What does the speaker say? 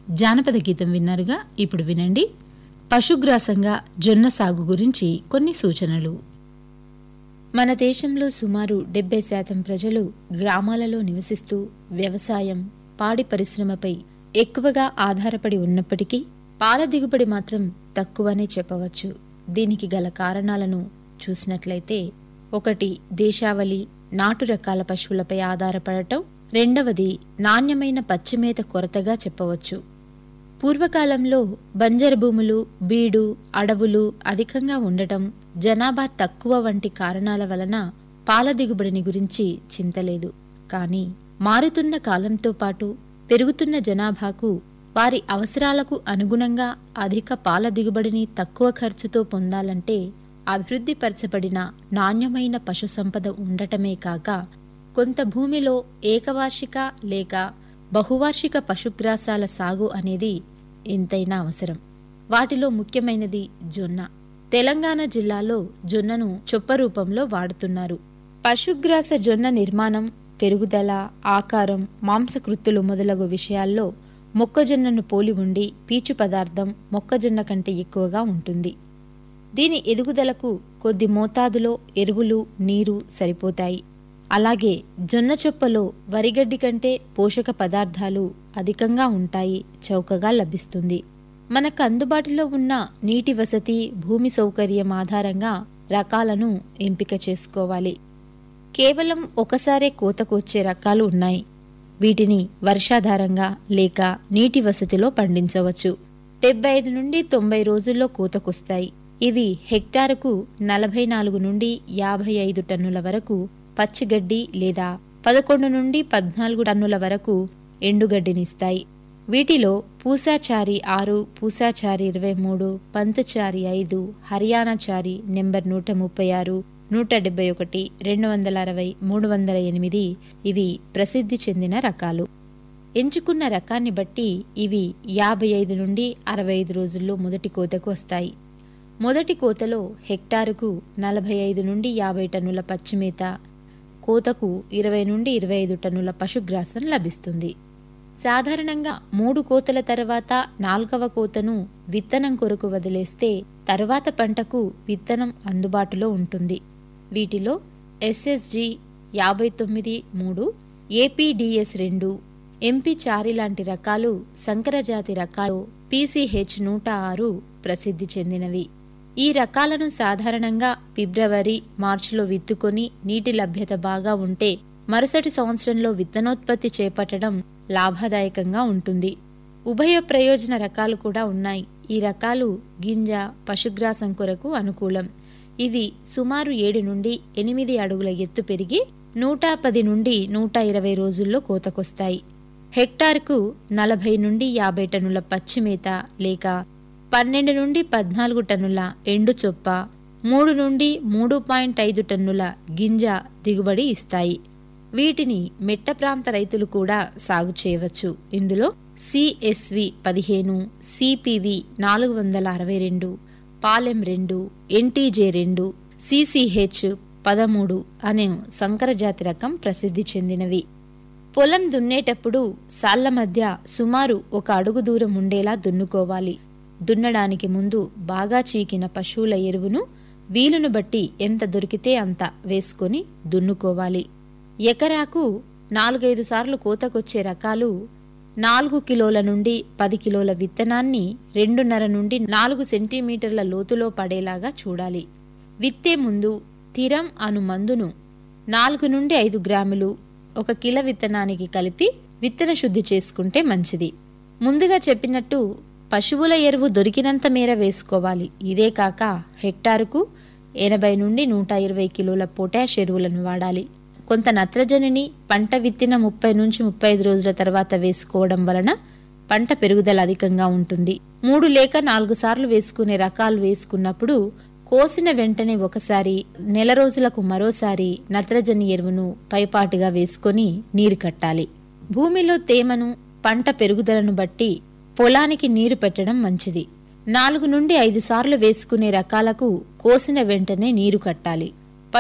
జానపద గీతం విన్నారుగా ఇప్పుడు వినండి పశుగ్రాసంగా జొన్న సాగు గురించి కొన్ని సూచనలు మన దేశంలో సుమారు డెబ్బై శాతం ప్రజలు గ్రామాలలో నివసిస్తూ వ్యవసాయం పాడి పరిశ్రమపై ఎక్కువగా ఆధారపడి ఉన్నప్పటికీ పాల దిగుబడి మాత్రం తక్కువనే చెప్పవచ్చు దీనికి గల కారణాలను చూసినట్లయితే ఒకటి దేశావళి నాటు రకాల పశువులపై ఆధారపడటం రెండవది నాణ్యమైన పచ్చిమేత కొరతగా చెప్పవచ్చు పూర్వకాలంలో బంజరు భూములు బీడు అడవులు అధికంగా ఉండటం జనాభా తక్కువ వంటి కారణాల వలన పాల దిగుబడిని గురించి చింతలేదు కానీ మారుతున్న కాలంతో పాటు పెరుగుతున్న జనాభాకు వారి అవసరాలకు అనుగుణంగా అధిక పాల దిగుబడిని తక్కువ ఖర్చుతో పొందాలంటే అభివృద్ధిపరచబడిన నాణ్యమైన పశు సంపద ఉండటమే కాక కొంత భూమిలో ఏకవార్షిక లేక బహువార్షిక పశుగ్రాసాల సాగు అనేది ఎంతైనా అవసరం వాటిలో ముఖ్యమైనది జొన్న తెలంగాణ జిల్లాలో జొన్నను చొప్ప రూపంలో వాడుతున్నారు పశుగ్రాస జొన్న నిర్మాణం పెరుగుదల ఆకారం మాంసకృత్తులు మొదలగు విషయాల్లో మొక్కజొన్నను పోలి ఉండి పీచు పదార్థం మొక్కజొన్న కంటే ఎక్కువగా ఉంటుంది దీని ఎదుగుదలకు కొద్ది మోతాదులో ఎరువులు నీరు సరిపోతాయి అలాగే జొన్న చొప్పలో వరిగడ్డి కంటే పోషక పదార్థాలు అధికంగా ఉంటాయి చౌకగా లభిస్తుంది మనకు అందుబాటులో ఉన్న నీటి వసతి భూమి సౌకర్యం ఆధారంగా రకాలను ఎంపిక చేసుకోవాలి కేవలం ఒకసారే కోతకు వచ్చే రకాలు ఉన్నాయి వీటిని వర్షాధారంగా లేక నీటి వసతిలో పండించవచ్చు డెబ్బై ఐదు నుండి తొంభై రోజుల్లో కోతకొస్తాయి ఇవి హెక్టారుకు నలభై నాలుగు నుండి యాభై ఐదు టన్నుల వరకు పచ్చిగడ్డి లేదా పదకొండు నుండి పద్నాలుగు టన్నుల వరకు ఎండుగడ్డినిస్తాయి వీటిలో పూసాచారి ఆరు పూసాచారి ఇరవై మూడు పంతచారి ఐదు హర్యానాచారి నెంబర్ నూట ముప్పై ఆరు నూట డెబ్బై ఒకటి రెండు వందల అరవై మూడు వందల ఎనిమిది ఇవి ప్రసిద్ధి చెందిన రకాలు ఎంచుకున్న రకాన్ని బట్టి ఇవి యాభై ఐదు నుండి అరవై ఐదు రోజుల్లో మొదటి కోతకు వస్తాయి మొదటి కోతలో హెక్టారుకు నలభై ఐదు నుండి యాభై టన్నుల పచ్చిమేత కోతకు ఇరవై నుండి ఇరవై ఐదు టన్నుల పశుగ్రాసం లభిస్తుంది సాధారణంగా మూడు కోతల తర్వాత నాల్గవ కోతను విత్తనం కొరకు వదిలేస్తే తరువాత పంటకు విత్తనం అందుబాటులో ఉంటుంది వీటిలో ఎస్ఎస్జి యాభై తొమ్మిది మూడు ఏపీడిఎస్ రెండు ఎంపీ చారి లాంటి రకాలు సంకరజాతి రకాలు పీసీహెచ్ నూట ఆరు ప్రసిద్ధి చెందినవి ఈ రకాలను సాధారణంగా ఫిబ్రవరి మార్చిలో విత్తుకొని నీటి లభ్యత బాగా ఉంటే మరుసటి సంవత్సరంలో విత్తనోత్పత్తి చేపట్టడం లాభదాయకంగా ఉంటుంది ఉభయ ప్రయోజన రకాలు కూడా ఉన్నాయి ఈ రకాలు గింజ పశుగ్రాసం కొరకు అనుకూలం ఇవి సుమారు ఏడు నుండి ఎనిమిది అడుగుల ఎత్తు పెరిగి నూట పది నుండి నూట ఇరవై రోజుల్లో కోతకొస్తాయి హెక్టార్కు నలభై నుండి యాభై టన్నుల పచ్చిమేత లేక పన్నెండు నుండి పద్నాలుగు టన్నుల ఎండు చొప్ప మూడు నుండి మూడు పాయింట్ ఐదు టన్నుల గింజ దిగుబడి ఇస్తాయి వీటిని మెట్ట ప్రాంత రైతులు కూడా సాగు చేయవచ్చు ఇందులో సిఎస్వి పదిహేను సిపివి నాలుగు వందల అరవై రెండు పాలెం రెండు ఎన్టీజే రెండు సిసిహెచ్ పదమూడు అనే సంకరజాతి రకం ప్రసిద్ధి చెందినవి పొలం దున్నేటప్పుడు సాళ్ల మధ్య సుమారు ఒక అడుగు దూరం ఉండేలా దున్నుకోవాలి దున్నడానికి ముందు బాగా చీకిన పశువుల ఎరువును వీలును బట్టి ఎంత దొరికితే అంత వేసుకొని దున్నుకోవాలి ఎకరాకు నాలుగైదు సార్లు కోతకొచ్చే రకాలు నాలుగు కిలోల నుండి పది కిలోల విత్తనాన్ని రెండున్నర నుండి నాలుగు సెంటీమీటర్ల లోతులో పడేలాగా చూడాలి విత్తే ముందు స్థిరం అను మందును నాలుగు నుండి ఐదు గ్రాములు ఒక కిల విత్తనానికి కలిపి విత్తన శుద్ధి చేసుకుంటే మంచిది ముందుగా చెప్పినట్టు పశువుల ఎరువు దొరికినంత మేర వేసుకోవాలి ఇదే కాక హెక్టారుకు ఎనభై నుండి నూట ఇరవై కిలోల పొటాష్ ఎరువులను వాడాలి కొంత నత్రజనిని పంట విత్తిన ముప్పై నుంచి ముప్పై ఐదు రోజుల తర్వాత వేసుకోవడం వలన పంట పెరుగుదల అధికంగా ఉంటుంది మూడు లేక నాలుగు సార్లు వేసుకునే రకాలు వేసుకున్నప్పుడు కోసిన వెంటనే ఒకసారి నెల రోజులకు మరోసారి నత్రజని ఎరువును పైపాటుగా వేసుకొని నీరు కట్టాలి భూమిలో తేమను పంట పెరుగుదలను బట్టి పొలానికి నీరు పెట్టడం మంచిది నాలుగు నుండి ఐదు సార్లు వేసుకునే రకాలకు కోసిన వెంటనే నీరు కట్టాలి